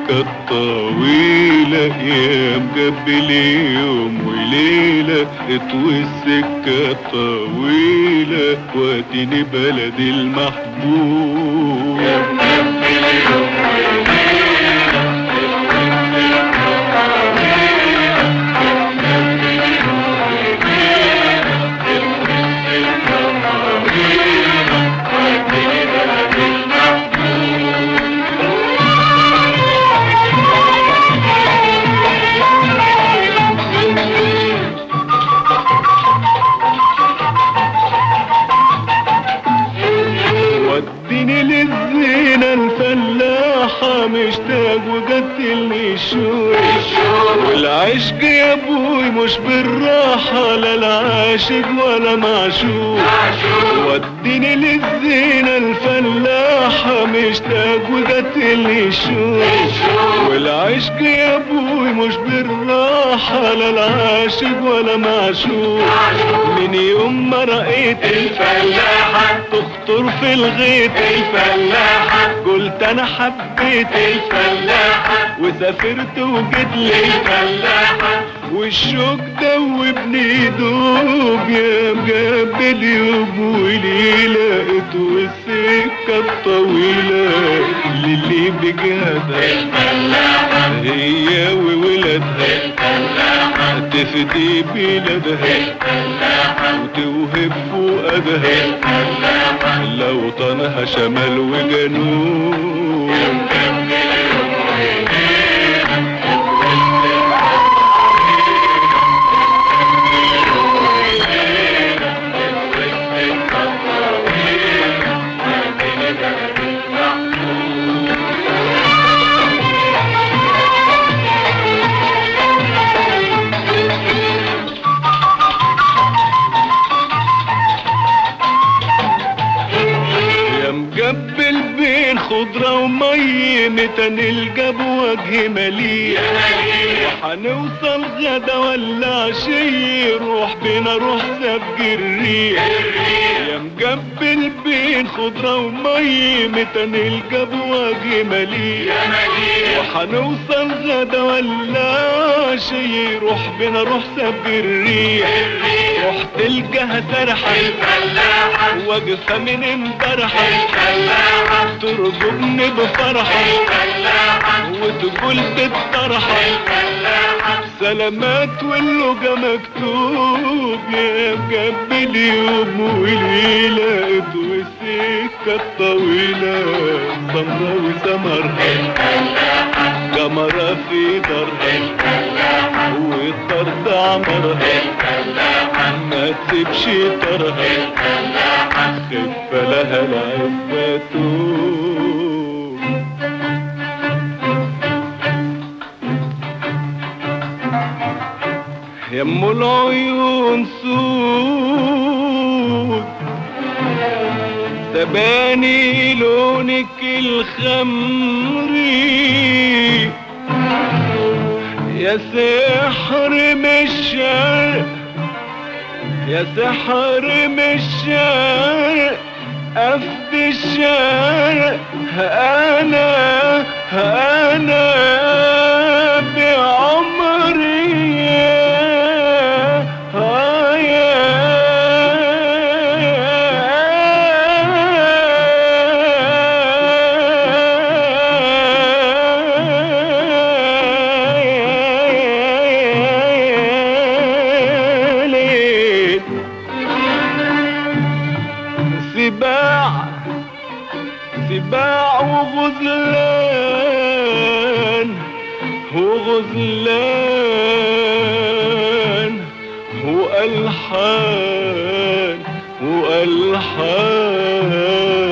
السكة الطويلة يا مقبل يوم وليلة اطوي السكة الطويلة واديني بلدي المحبوب يا مقبل يوم وديني للزينة الفلاحة مشتاق وقتلني الشوق والعشق يا ابوي مش بالراحة لا العاشق ولا معشوق وديني للزينة الفلاحة مشتاق وقتلني الشوق والعشق يا ابوي مش بالراحة لا العاشق ولا معشوق من يوم ما رأيت الفلاحة تخطر في الغيط الفلاحة قلت انا حبيت الفلاحة وسافرت وجيت لي الفلاحة والشوق دوبني دوب يا مقابل يوم وليلة والسكة الطويلة للي بجهدها الفلاحة هي وولادها الفلاحة تفدي بلادها الفلاحة وتوهب فؤادها الفلاحة لو طنها شمال وجنوب يا مقبل بين خضرة ومي متى نلقى بوجه مليء وحنوصل غدا ولا عشي روح بينا روح سبق الريح يا مقبل بين خضرة ومي متى نلقى بوجه مليء وحنوصل غدا ولا عشي روح بينا روح سبق الريح روح تلقاها سرحة الفلاحة واقفة من امبارحة الفلاحة ترجبني بفرحة الفلاحة وتقول بالطرحة الفلاحة سلامات واللقى مكتوب يا مقبل يوم وليلة والسكة الطويلة سمرة وسمر قمرة في درها والطرد عمرها ما تسيبش طرها خف لها العفة توب يم العيون سود تباني لونك الخمري يا سحر من الشرق يا سحر من الشرق أفد الشرق أنا أنا بعمري آه يا ليل سباع سباع وغزلان وغزلان وألحان وألحان